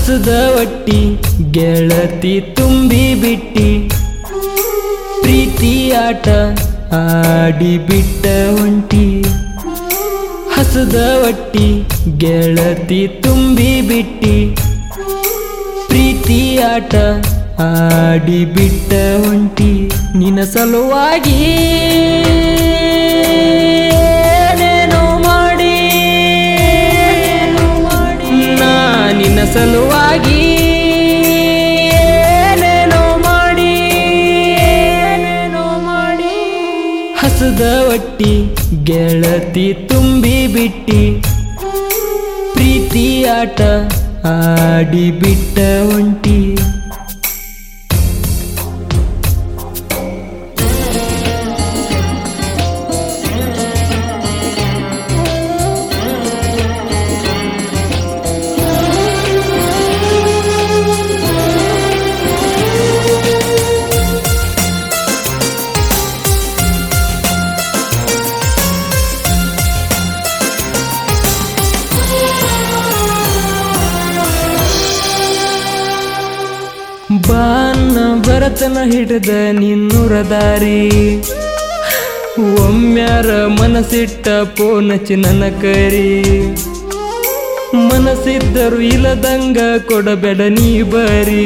ಹಸದ ಒಟ್ಟಿ ಗೆಳತಿ ತುಂಬಿ ಬಿಟ್ಟಿ ಪ್ರೀತಿ ಆಟ ಆಡಿ ಬಿಟ್ಟ ಒಂಟಿ ಹಸದ ಒಟ್ಟಿ ಗೆಳತಿ ತುಂಬಿ ಬಿಟ್ಟಿ ಪ್ರೀತಿ ಆಟ ಆಡಿ ಬಿಟ್ಟ ಒಂಟಿ ನಿನ್ನ ಸಲುವಾಗಿ ಏನೇನೋ ಮಾಡಿ ನಾ ನಿನ್ನ ಸಲುವಾಗಿ ಏನೇನೋ ಮಾಡಿ ಏನೇನೋ ಮಾಡಿ ಹಸದ ಒಟ್ಟಿ ಗೆಳತಿ ತುಂಬಿ ಬಿಟ್ಟಿ ಪ್ರೀತಿ ಆಟ ಆಡಿ ಬಿಟ್ಟ ಒಂಟಿ ಬಾನ ಭರತನ ಹಿಡಿದ ನಿನ್ನುರ ದಾರಿ ಒಮ್ಮ್ಯಾರ ಮನಸ್ಸಿಟ್ಟ ಪೋನಚಿ ನನ್ನ ಕರಿ ಮನಸ್ಸಿದ್ದರು ಇಲ್ಲದಂಗ ಕೊಡಬೇಡ ನೀ ಬರಿ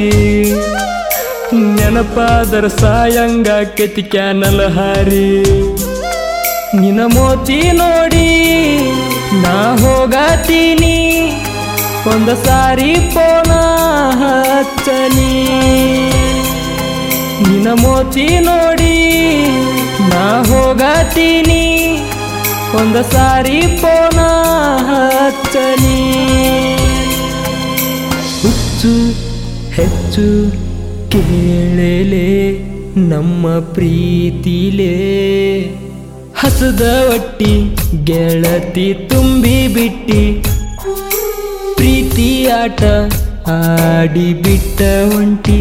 ನೆನಪಾದರ ಸಾಯಂಗ ಕೆತಿ ಕ್ಯಾನಲ್ ಹಾರಿ ನಿನ ಮೋತಿ ನೋಡಿ ನಾ ಹೋಗತೀನಿ ಒಂದ ಸಾರಿ ಪೋನ ಹಚ್ಚನಿ ನಿನ ಮೋತಿ ನೋಡಿ ನಾ ಹೋಗತೀನಿ ಒಂದ ಸಾರಿ ಪೋನ ಹಚ್ಚನಿ ಹುಚ್ಚು ಹೆಚ್ಚು ಕೇಳಲೆ ನಮ್ಮ ಪ್ರೀತಿಲೇ ಹಸದ ಒಟ್ಟಿ ಗೆಳತಿ ತುಂಬಿ ಬಿಟ್ಟಿ ಪ್ರೀತಿ ಆಟ ಆಡಿ ಬಿಟ್ಟ ಒಂಟಿ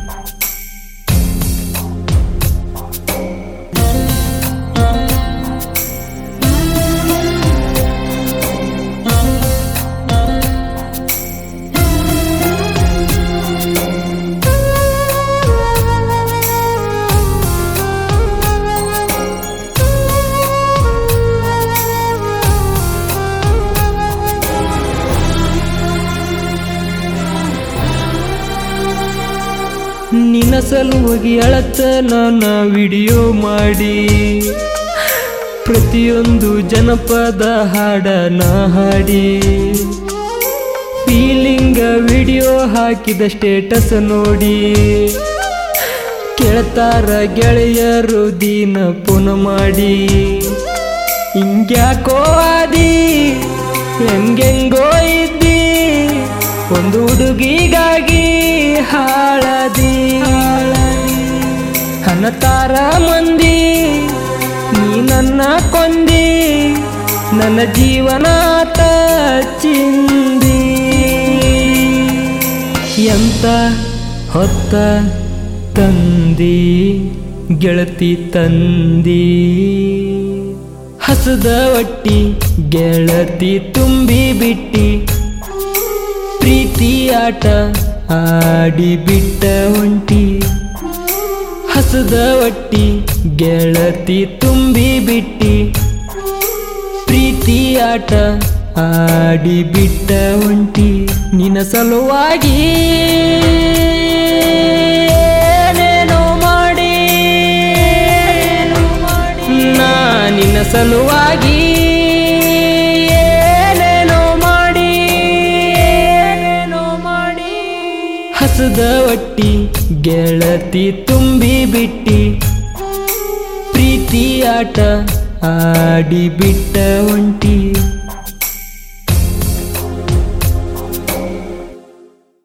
ನಿನ್ನ ಸಲುವಾಗಿ ಅಳತ ನನ್ನ ವಿಡಿಯೋ ಮಾಡಿ ಪ್ರತಿಯೊಂದು ಜನಪದ ಹಾಡ ನಾ ಹಾಡಿ ಫೀಲಿಂಗ ವಿಡಿಯೋ ಹಾಕಿದ ಸ್ಟೇಟಸ್ ನೋಡಿ ಕೇಳ್ತಾರ ಗೆಳೆಯರು ದಿನ ಪುನ ಮಾಡಿ ಹಿಂಗ್ಯಾಕೋ ಆದಿ ಹೆಂಗೆಂಗೋ ಇದ್ದಿ ಒಂದು ಹುಡುಗಿಗಾಗಿ ಹಾಳದಿ ಹನತಾರ ಮಂದಿ ನೀ ನನ್ನ ಕೊಂದಿ ನನ್ನ ಜೀವನ ಆತ ಚಿಂದಿ ಎಂತ ಹೊತ್ತ ತಂದಿ ಗೆಳತಿ ತಂದಿ ಹಸದ ಒಟ್ಟಿ ಗೆಳತಿ ತುಂಬಿ ಬಿಟ್ಟಿ ಪ್ರೀತಿ ಆಟ ಆಡಿ ಬಿಟ್ಟ ಒಂಟಿ ಹಸದ ಒಟ್ಟಿ ಗೆಳತಿ ತುಂಬಿ ಬಿಟ್ಟಿ ಪ್ರೀತಿ ಆಟ ಆಡಿ ಬಿಟ್ಟ ಒಂಟಿ ನಿನ್ನ ಸಲುವಾಗಿ ಏನೇನೋ ಮಾಡಿ ನಾ ನಿನ್ನ ಸಲುವಾಗಿ ಏನೇನೋ ಮಾಡಿ ಏನೇನೋ ಮಾಡಿ ಹಸದ ಒಟ್ಟಿ ಗೆಳತಿ ತುಂಬಿ ಬಿಟ್ಟಿ ಪ್ರೀತಿ ಆಟ ಆಡಿ ಬಿಟ್ಟ ಒಂಟಿ